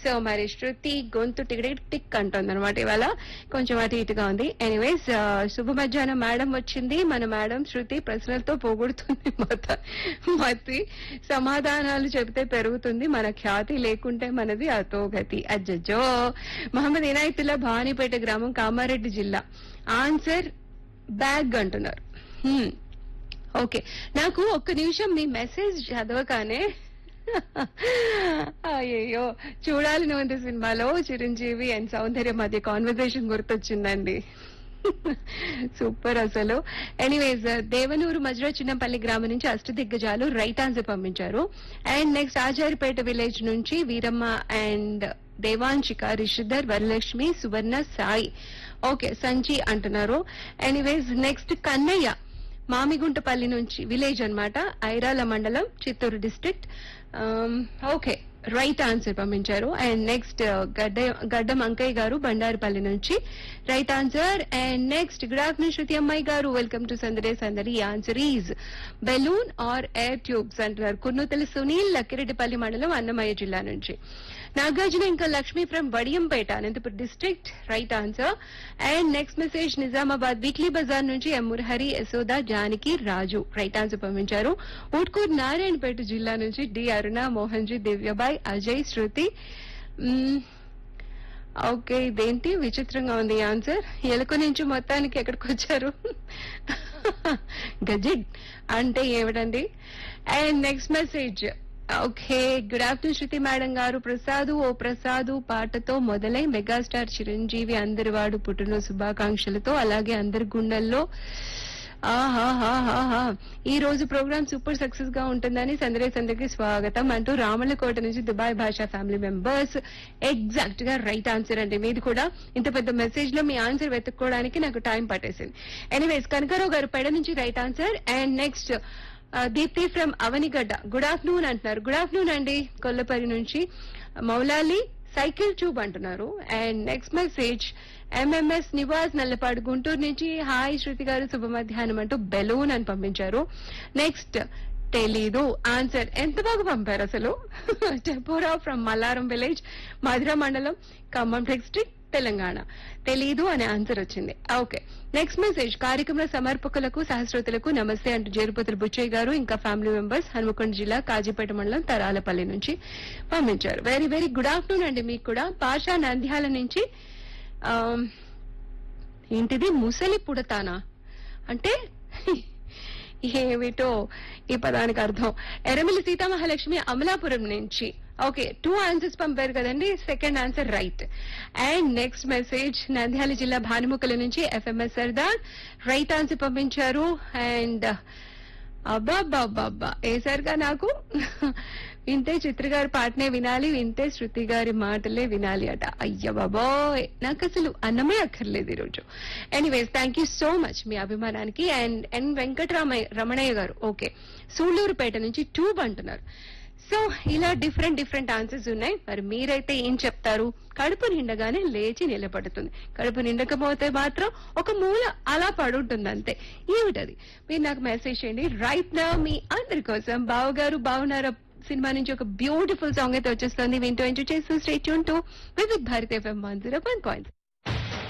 So మరి శృతి గొంతు tick tick అంటుంది అనమాట ఇవాళ కొంచెం అటు ఇటుగా ఉంది ఎనీవేస్ శుభ మధ్యాహ్నం మేడం వచ్చింది మన మేడం శృతి ప్రశ్నలతో పోగొడుతుంది మత మతి సమాధానాలు చెబితే పెరుగుతుంది మన ఖ్యాతి లేకుంటే మనది అతోగతి అజ్జో మహమ్మద్ ఇనాయతుల్లా భవానీపేట గ్రామం కామారెడ్డి జిల్లా ఆన్సర్ బ్యాగ్ అంటున్నారు హ్మ్. ఓకే నాకు ఒక్క నిమిషం మీ మెసేజ్ చదవగానే అయ్యో చూడాలని ఉంది సినిమాలో చిరంజీవి అండ్ సౌందర్య మధ్య కాన్వర్సేషన్ గుర్తొచ్చిందండి సూపర్ అసలు ఎనీవేస్ దేవనూరు మజ్రా చిన్నపల్లి గ్రామం నుంచి అష్టదిగ్గజాలు రైట్ ఆన్సర్ పంపించారు అండ్ నెక్స్ట్ ఆచారిపేట విలేజ్ నుంచి వీరమ్మ అండ్ దేవాంశిక రిషిధర్ వరలక్ష్మి సువర్ణ సాయి ఓకే సంచి అంటున్నారు ఎనీవేస్ నెక్స్ట్ కన్నయ్య మామిగుంటపల్లి నుంచి విలేజ్ అన్నమాట ఐరాల మండలం Chittoor district okay right answer పంపించారు అండ్ నెక్స్ట్ గడ్డ గడ్డం అంకయ్య గారు బండారుపల్లి నుంచి right answer and next good afternoon Shruti అమ్మాయి గారు వెల్కమ్ టు సందడే Sandadi answer is balloon or air tubes అంటున్నారు కుర్నూతల సునీల్ లక్కిరెడ్డిపల్లి మండలం అన్నమయ్య జిల్లా నుంచి నాగార్జున ఇంకా Lakshmi from Vadiyampeta Anantapur district right answer and next message Nizamabad weekly బజార్ నుంచి M Murahari Yashoda Janaki Raju right answer పంపించారు ఊట్కూర్ నారాయణపేట జిల్లా నుంచి D Aruna Mohan ji Divyabai Ajay Shruti mm, okay ఇదేంటి విచిత్రంగా ఉంది ఆన్సర్ ఎలుక నుంచి మొత్తానికి ఎక్కడికి వచ్చారు గజెట్ అంటే ఏమిటండి and next message okay good afternoon Shruti madam గారు ప్రసాదు ఓ ప్రసాదు పాటతో మొదలై మెగాస్టార్ చిరంజీవి అందరి వాడు పుట్టిన శుభాకాంక్షలతో అలాగే అందరి గుండెల్లో ఆహాహాహాహా. ఈ రోజు ప్రోగ్రామ్ సూపర్ సక్సెస్ గా ఉంటుందని సందరే సందరికి స్వాగతం అంటూ రామలకోట నుంచి Dubai Basha family members exact గా రైట్ ఆన్సర్ అండి మీది కూడా ఇంత పెద్ద మెసేజ్ లో మీ ఆన్సర్ వెతుక్కోవడానికి నాకు టైం పట్టేసింది ఎనీవేస్ కనకారావు గారు పెడ నుంచి right answer and next Deepti from Avanigadda good afternoon అంటున్నారు గుడ్ ఆఫ్టర్నూన్ అండి కొల్లపల్లి నుంచి మౌలాలి సైకిల్ ట్యూబ్ అంటున్నారు and next message MMS Nivas Nallapadu Guntur నుంచి హాయ్ శృతి గారు శుభ మధ్యాహ్నం అంటూ బెలూన్ అని పంపించారు నెక్స్ట్ తెలీదు ఆన్సర్ ఎంత బాగా పంపారు అసలు Deborah from Mallaram village Madhura మండలం ఖమ్మం డిస్ట్రిక్ట్ తెలంగాణ తెలీదు అనే ఆన్సర్ వచ్చింది ఓకే నెక్స్ట్ మెసేజ్ కార్యక్రమ సమర్పకులకు సహస్రోతులకు నమస్తే అంటూ జేరుపతుల బుచ్చయ్య గారు ఇంకా ఫ్యామిలీ మెంబర్స్ హనుమకొండ జిల్లా కాజీపేట మండలం తరాలపల్లి నుంచి పంపించారు వెరీ వెరీ గుడ్ ఆఫ్టర్నూన్ అండి మీకు కూడా పాషా నంద్యాల నుంచి ఆమ్, ఏంటిది ముసలి పుడతానా అంటే ఏమిటో ఈ పదానికి అర్థం ఎర్రమిల్లి సీతామహాలక్ష్మి అమలాపురం నుంచి ఓకే టూ ఆన్సర్స్ పంపారు కదండి second answer right and next message Nandyal జిల్లా భానుముఖల నుంచి ఎఫ్ఎంఎస్ సర్దార్ రైట్ ఆన్సర్ పంపించారు అండ్ అబ్బాబ్బాబ్బా వేసారుగా నాకు వింటే చిత్ర గారి పాటనే వినాలి వింటే శృతి గారి మాటలే వినాలి అట అయ్య బాబోయ్ నాకు అసలు అన్నమే అక్కర్లేదు ఈరోజు anyways thank you so much మీ అభిమానానికి అండ్ ఎన్ వెంకటరామయ్య రమణయ్య గారు ఓకే సూళ్లూరుపేట నుంచి ట్యూబ్ అంటున్నారు సో ఇలా డిఫరెంట్ డిఫరెంట్ ఆన్సర్స్ ఉన్నాయి మరి మీరైతే ఏం చెప్తారు కడుపు నిండగానే లేచి నిలబడుతుంది కడుపు నిండకపోతే మాత్రం ఒక మూల అలా పడుంటుంది అంతే ఏమిటది మీరు నాకు మెసేజ్ చేయండి రైట్ నా మీ అందరి కోసం బావగారు బావున్నారా సినిమా నుంచి ఒక బ్యూటిఫుల్ సాంగ్ అయితే వచ్చేస్తుంది వింటూ ఎంజాయ్ చేస్తూ state to Vividh Bharat FM one zero one point